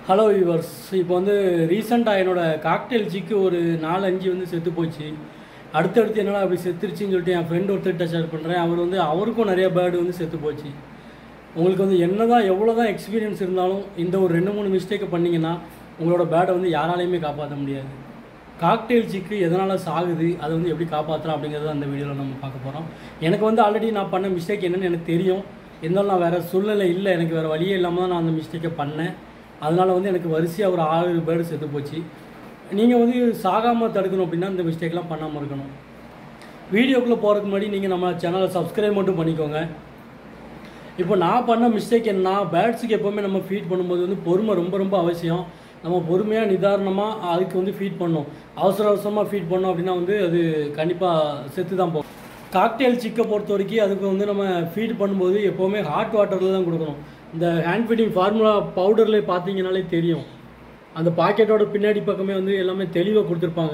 hello viewers இப்போ வந்து ரீசெண்டாக என்னோட காக்டெயில் சிக்கு ஒரு நாலு அஞ்சு வந்து செத்து போச்சு அடுத்தடுத்து என்னடா அப்படி செத்துருச்சுன்னு சொல்லிட்டு என் ஃப்ரெண்ட் ஒருத்தர்கிட்ட ஷேர் பண்ணுறேன் அவர் வந்து அவருக்கும் நிறைய பேர்டு வந்து செத்து போச்சு உங்களுக்கு வந்து என்ன தான் எவ்வளோ தான் எக்ஸ்பீரியன்ஸ் இருந்தாலும் இந்த ஒரு ரெண்டு மூணு மிஸ்டேக்கை பண்ணீங்கன்னா உங்களோட பேர்டை வந்து யாராலையுமே காப்பாற்ற முடியாது காக்டெயில் சிக்கு எதனால் சாகுது அதை வந்து எப்படி காப்பாற்றலாம் அப்படிங்கிறத அந்த வீடியோவில் நம்ம பார்க்க போகிறோம் எனக்கு வந்து ஆல்ரெடி நான் பண்ண மிஸ்டேக் என்னன்னு எனக்கு தெரியும் இருந்தாலும் நான் வேறு சூழ்நிலை இல்லை எனக்கு வேறு வழியே இல்லாமல் தான் நான் அந்த மிஸ்டேக்கை பண்ணேன் அதனால் வந்து எனக்கு வரிசையாக ஒரு ஆறு பேர்டு செத்து போச்சு நீங்கள் வந்து சாகாமல் தடுக்கணும் அப்படின்னா இந்த மிஸ்டேக்லாம் பண்ணாமல் இருக்கணும் வீடியோக்குள்ளே போகிறதுக்கு முன்னாடி நீங்கள் நம்ம சேனலை சப்ஸ்கிரைப் மட்டும் பண்ணிக்கோங்க இப்போ நான் பண்ண மிஸ்டேக் என்ன பேர்ட்ஸுக்கு எப்போவுமே நம்ம ஃபீட் பண்ணும்போது வந்து பொறுமை ரொம்ப ரொம்ப அவசியம் நம்ம பொறுமையாக நிதானமாக அதுக்கு வந்து ஃபீட் பண்ணணும் அவசர அவசரமாக ஃபீட் பண்ணோம் அப்படின்னா வந்து அது கண்டிப்பாக செத்து தான் போகும் காக்டெயில் சிக்கை பொறுத்த வரைக்கும் அதுக்கு வந்து நம்ம ஃபீட் பண்ணும்போது எப்போவுமே ஹாட் வாட்டரில் தான் கொடுக்கணும் இந்த ஹேண்ட் ஃபீடிங் ஃபார்முலா பவுடரில் பார்த்தீங்கனாலே தெரியும் அந்த பாக்கெட்டோட பின்னாடி பக்கமே வந்து எல்லாமே தெளிவாக கொடுத்துருப்பாங்க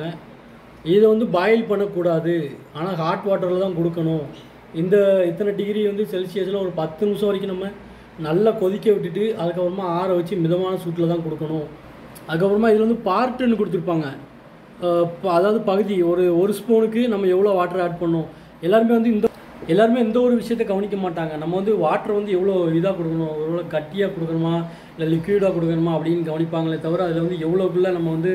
இதை வந்து பாயில் பண்ணக்கூடாது ஆனால் ஹாட் வாட்டரில் தான் கொடுக்கணும் இந்த இத்தனை டிகிரி வந்து செல்சியஸில் ஒரு பத்து நிமிஷம் வரைக்கும் நம்ம நல்லா கொதிக்க விட்டுட்டு அதுக்கப்புறமா ஆற வச்சு மிதமான சூட்டில் தான் கொடுக்கணும் அதுக்கப்புறமா இதில் வந்து பார்ட்டுன்னு கொடுத்துருப்பாங்க அஹ் ப- அதாவது பகுதி ஒரு ஒரு ஸ்பூனுக்கு நம்ம எவ்வளோ வாட்டர் ஆட் பண்ணணும் எல்லாருமே வந்து இந்த எல்லாருமே எந்த ஒரு விஷயத்தை கவனிக்க மாட்டாங்க நம்ம வந்து வாட்டர் வந்து எவ்வளோ இதாக கொடுக்கணும் எவ்வளோ கட்டியாக கொடுக்கணுமா இல்லை லிக்விடாக கொடுக்கணுமா அப்படின்னு கவனிப்பாங்களே தவிர அதில் வந்து எவ்வளோக்குள்ள நம்ம வந்து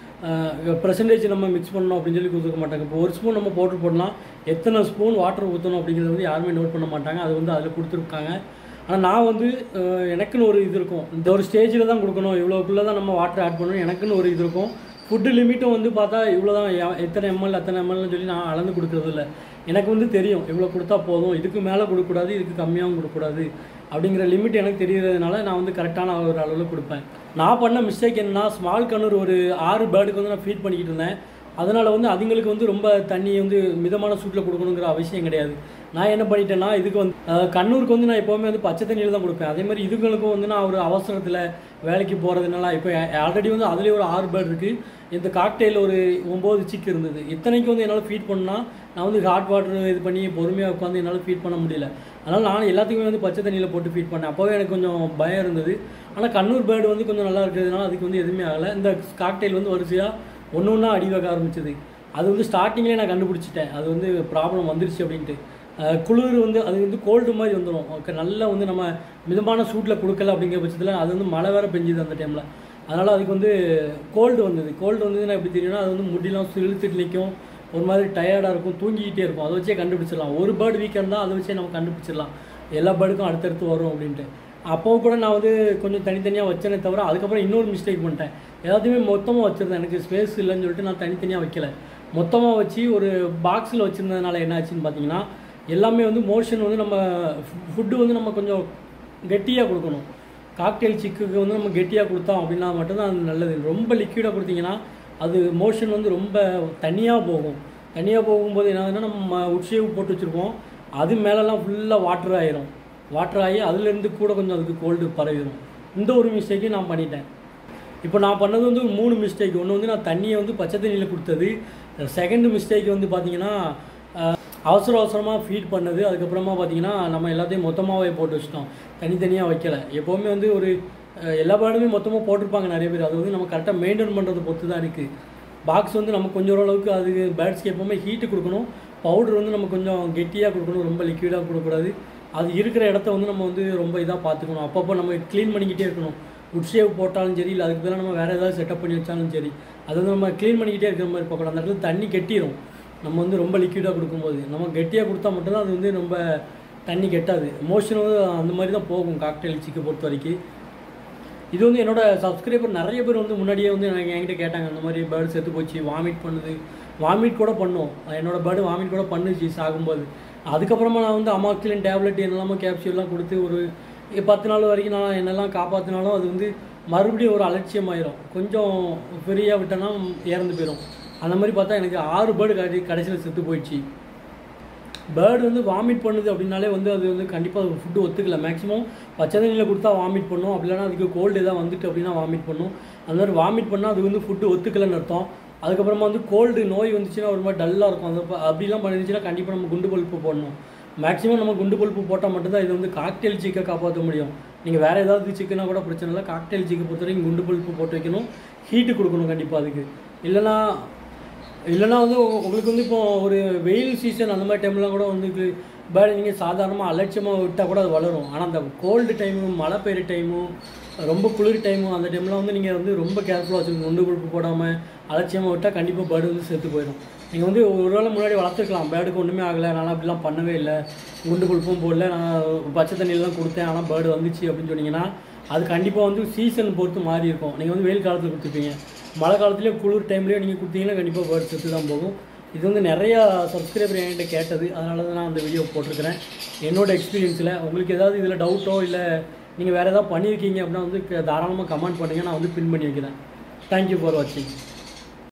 பர்சன்டேஜ் நம்ம மிக்ஸ் பண்ணணும் அப்படின்னு சொல்லி கொடுத்துக்க மாட்டாங்க இப்போ ஒரு ஸ்பூன் நம்ம பவுடர் போடலாம் எத்தனை ஸ்பூன் வாட்டர் ஊற்றணும் அப்படிங்கிறத வந்து யாருமே நோட் பண்ண மாட்டாங்க அது வந்து அதில் கொடுத்துருக்காங்க ஆனால் நான் வந்து அஹ், எனக்குன்னு ஒரு இது இருக்கும் இந்த ஒரு ஸ்டேஜில் தான் கொடுக்கணும் இவ்வளோக்குள்ளே தான் நம்ம வாட்டர் ஆட் பண்ணணும் எனக்குன்னு ஒரு இது இருக்கும் ஃபுட்டு லிமிட்டும் வந்து பார்த்தா இவ்வளோ தான் எ- எத்தனை எம்எல் அத்தனை எம்எல்னு சொல்லி நான் அளந்து கொடுக்குறது இல்லை எனக்கு வந்து தெரியும் இவ்வளோ கொடுத்தா போதும் இதுக்கு மேலே கொடுக்கக்கூடாது இதுக்கு கம்மியாகவும் கொடுக்கக்கூடாது அப்படிங்கிற லிமிட் எனக்கு தெரியறதுனால நான் வந்து கரெக்டான ஒரு அளவில் கொடுப்பேன் நான் பண்ண மிஸ்டேக் என்னன்னா ஸ்மால் கண்ணூர் ஒரு ஆறு பேர்டுக்கு வந்து நான் ஃபீட் பண்ணிக்கிட்டு இருந்தேன் அதனால் வந்து அதுங்களுக்கு வந்து ரொம்ப தண்ணி வந்து மிதமான சூட்டில் கொடுக்கணுங்கிற அவசியம் கிடையாது நான் என்ன பண்ணிட்டேன்னா இதுக்கு வந்து அஹ், கண்ணூருக்கு வந்து நான் எப்போவுமே வந்து பச்சை தண்ணியில் தான் கொடுப்பேன் அதே மாதிரி இதுங்களுக்கும் வந்து நான் ஒரு அவசரத்தில் வேலைக்கு போகிறதுனால இப்போ ஆல்ரெடி வந்து அதுலேயே ஒரு ஆறு பேர்டு இருக்குது இந்த காக்டெயில் ஒரு ஒம்பது சிக்கு இருந்தது இத்தனைக்கு வந்து என்னால் ஃபீட் பண்ணால் நான் வந்து ஹாட் வாட்டர் இது பண்ணி பொறுமையாக உட்காந்து என்னால் ஃபீட் பண்ண முடியல அதனால் நான் எல்லாத்துக்குமே வந்து பச்சை தண்ணியில் போட்டு ஃபீட் பண்ணேன் அப்போவே எனக்கு கொஞ்சம் பயம் இருந்தது ஆனால் கண்ணூர் பேர்டு வந்து கொஞ்சம் நல்லா இருக்கிறதுனால அதுக்கு வந்து எதுவுமே ஆகலை இந்த காக்டெயில் வந்து வரிசையாக ஒன்று ஒன்றா அடி வைக்க ஆரம்பிச்சது அது வந்து ஸ்டார்டிங்லேயே நான் கண்டுபிடிச்சிட்டேன் அது வந்து ப்ராப்ளம் வந்துருச்சு அப்படின்ட்டு அஹ் குளிர் வந்து அது வந்து கோல்டு மாதிரி வந்துடும் ஓகே நல்லா வந்து நம்ம மிதமான சூட்டில் கொடுக்கல அப்படிங்கிற பட்சத்தில் அது வந்து மழை வேற பெஞ்சுது அந்த டைமில் அதனால் அதுக்கு வந்து கோல்டு வந்தது கோல்டு வந்ததுன்னா எப்படி தெரியும்னா அது வந்து முடியெல்லாம் இழுத்துட்டு நிற்கும் ஒரு மாதிரி டயர்டாக இருக்கும் தூங்கிக்கிட்டே இருக்கும் அதை வச்சே கண்டுபிடிச்சிடலாம் ஒரு பேர்டு வீக்காக இருந்தால் அதை வச்சே நம்ம கண்டுபிடிச்சிடலாம் எல்லா பேர்டுக்கும் அடுத்தடுத்து வரும் அப்படின்ட்டு அப்போவும் கூட நான் வந்து கொஞ்சம் தனித்தனியாக வச்சேனே தவிர அதுக்கப்புறம் இன்னொரு மிஸ்டேக் பண்ணிட்டேன் எல்லாத்தையுமே மொத்தமாக வச்சுருந்தேன் எனக்கு ஸ்பேஸ் இல்லைன்னு சொல்லிட்டு நான் தனித்தனியாக வைக்கல மொத்தமாக வச்சு ஒரு பாக்ஸில் வச்சுருந்ததுனால என்ன ஆச்சுன்னு பார்த்தீங்கன்னா எல்லாமே வந்து மோஷன் வந்து நம்ம ஃபுட்டு வந்து நம்ம கொஞ்சம் கெட்டியாக கொடுக்கணும் காக்டெயில் சிக்குக்கு வந்து நம்ம கெட்டியாக கொடுத்தோம் அப்படின்னா மட்டும்தான் அது நல்லது ரொம்ப லிக்விடாக கொடுத்தீங்கன்னா அது மோஷன் வந்து ரொம்ப தனியாக போகும் தனியாக போகும்போது என்ன ஆகுதுன்னா நம்ம உட்ஷேவ் போட்டு வச்சுருப்போம் அது மேலெல்லாம் ஃபுல்லாக வாட்டர் ஆயிரும் வாட்டர் ஆகி அதுலேருந்து கூட கொஞ்சம் அதுக்கு கோல்டு பரவிடும் இந்த ஒரு மிஸ்டேக்கையும் நான் பண்ணிட்டேன் இப்போ நான் பண்ணது வந்து ஒரு மூணு மிஸ்டேக் ஒன்று வந்து நான் தண்ணியை வந்து பச்சை தண்ணியில் கொடுத்தது செகண்ட் மிஸ்டேக் வந்து பார்த்தீங்கன்னா அஹ், அவசர அவசரமாக ஃபீட் பண்ணது அதுக்கப்புறமா பார்த்தீங்கன்னா நம்ம எல்லாத்தையும் மொத்தமாகவே போட்டு வச்சிட்டோம் தனித்தனியாக வைக்கல எப்போவுமே வந்து ஒரு அஹ், எல்லா பேர்டுமே மொத்தமாக போட்டிருப்பாங்க நிறைய பேர் அது வந்து நம்ம கரெக்டாக மெயின்டைன் பண்ணுறது பொறுத்து தான் இருக்குது பாக்ஸ் வந்து நம்ம கொஞ்சம் ஓரளவுக்கு அது பேர்ட்ஸ்க்கு எப்போவுமே ஹீட்டு கொடுக்கணும் பவுடர் வந்து நம்ம கொஞ்சம் கெட்டியாக கொடுக்கணும் ரொம்ப லிக்விடாக கொடுக்கக்கூடாது அது இருக்கிற இடத்த வந்து நம்ம வந்து ரொம்ப இதாக பார்த்துக்கணும் அப்பப்போ நம்ம க்ளீன் பண்ணிக்கிட்டே இருக்கணும் உட் ஷேவ் போட்டாலும் சரி இல்லை அதுக்கு பதிலாக நம்ம வேறு ஏதாவது செட்டப் பண்ணி வச்சாலும் சரி அது வந்து நம்ம க்ளீன் பண்ணிக்கிட்டே இருக்கிற மாதிரி பார்க்கணும் அந்த இடத்துல தண்ணி கெட்டிரும் நம்ம வந்து ரொம்ப லிக்விடாக கொடுக்கும்போது நம்ம கெட்டியாக கொடுத்தா மட்டும்தான் அது வந்து ரொம்ப தண்ணி கெட்டாது மோஷன் வந்து அந்த மாதிரி தான் போகும் காக்டெயில் சிக்கை பொறுத்த வரைக்கும் இது வந்து என்னோட சப்ஸ்கிரைபர் நிறைய பேர் வந்து முன்னாடியே வந்து எனக்கு என்கிட்ட கேட்டாங்க இந்த மாதிரி பேர்டு செத்து போச்சு வாமிட் பண்ணுது வாமிட் கூட பண்ணும் என்னோட பேர்டு வாமிட் கூட பண்ணுச்சு சாகும்போது அதுக்கப்புறமா நான் வந்து அமாக்சிலின் டேப்லெட் என்னெல்லாமோ கேப்சூல்லாம் கொடுத்து ஒரு பத்து நாள் வரைக்கும் நான் என்னெல்லாம் காப்பாற்றினாலும் அது வந்து மறுபடியும் ஒரு அலட்சியமாயிரும் கொஞ்சம் ஃப்ரீயாக விட்டேன்னா இறந்து போயிடும் அந்த மாதிரி பார்த்தா எனக்கு ஆறு பேர்டு கடை கடைசியில் செத்து போயிடுச்சு பேர்டு வந்து வாமிட் பண்ணுது அப்படின்னாலே வந்து அது வந்து கண்டிப்பாக ஃபுட்டு ஒத்துக்கல மேக்ஸிமம் பச்சை தண்ணியில் கொடுத்தா வாமிட் பண்ணும் அப்படி இல்லைன்னா அதுக்கு கோல்டு எதாவது வந்துட்டு அப்படின்னா வாமிட் பண்ணும் அந்த மாதிரி வாமிட் பண்ணால் அது வந்து ஃபுட்டு ஒத்துக்கலைன்னு அர்த்தம் அதுக்கப்புறமா வந்து கோல்டு நோய் வந்துச்சுன்னா ஒரு மாதிரி டல்லாக இருக்கும் அந்த ப- அப்படிலாம் பண்ணிருந்துச்சுன்னா கண்டிப்பாக நம்ம குண்டு பல்ப்பு போடணும் மேக்ஸிமம் நம்ம குண்டு பல்ப்பு போட்டால் மட்டும்தான் இது வந்து காக்டெயில் சீக்கை காப்பாற்ற முடியும் நீங்கள் வேறு ஏதாவது சிக்கனாக கூட பிரச்சனை இல்லை காக்டெயில் சிக்கன் பொறுத்த வரைக்கும் குண்டு பல்ப்பு போட்டு வைக்கணும் ஹீட்டு கொடுக்கணும் கண்டிப்பாக அதுக்கு இல்லைன்னா இல்லைன்னா வந்து உ- உங்களுக்கு வந்து இப்போ ஒரு வெயில் சீசன் அந்த மாதிரி டைம்லாம் கூட வந்து பேர்டு நீங்கள் சாதாரணமாக அலட்சியமாக விட்டால் கூட அது வளரும் ஆனால் அந்த கோல்டு டைமும் மழை பெய்யுற டைமும் ரொம்ப குளிர் டைமும் அந்த டைம்லாம் வந்து நீங்கள் வந்து ரொம்ப கேர்ஃபுல்லாக வச்சுக்கணும் குண்டு பல்ப்பு போடாமல் அலட்சியமாக விட்டால் கண்டிப்பாக பேர்டு வந்து செத்து போயிடும் நீங்கள் வந்து ஒரு வேளை முன்னாடி வளர்த்துக்கலாம் பேர்டுக்கு ஒன்றுமே ஆகலை நான் அப்படிலாம் பண்ணவே இல்லை குண்டு பல்ப்பும் போடல நான் பச்சை தண்ணியெல்லாம் கொடுத்தேன் ஆனால் பேர்டு வந்துச்சு அப்படின்னு சொன்னீங்கன்னா அது கண்டிப்பாக வந்து சீசன் பொறுத்து மாறி இருக்கும் நீங்கள் வந்து வெயில் காலத்தில் கொடுத்துருப்பீங்க மழை காலத்துலேயே குளிர் டைம்லேயே நீங்கள் கொடுத்தீங்கன்னா கண்டிப்பாக பேர்டு செத்து தான் போகும் இது வந்து நிறையா சப்ஸ்கிரைபர் என்கிட்ட கேட்டது அதனால தான் நான் அந்த வீடியோ போட்டிருக்கிறேன் என்னோட எக்ஸ்பீரியன்ஸில் உங்களுக்கு ஏதாவது இதில் டவுட்டோ இல்லை நீங்கள் வேறு ஏதாவது பண்ணியிருக்கீங்க அப்படின்னா வந்து தாராளமாக கமெண்ட் பண்ணுங்கள் நான் வந்து பின் பண்ணி வைக்கிறேன் தேங்க்யூ ஃபார் வாட்சிங்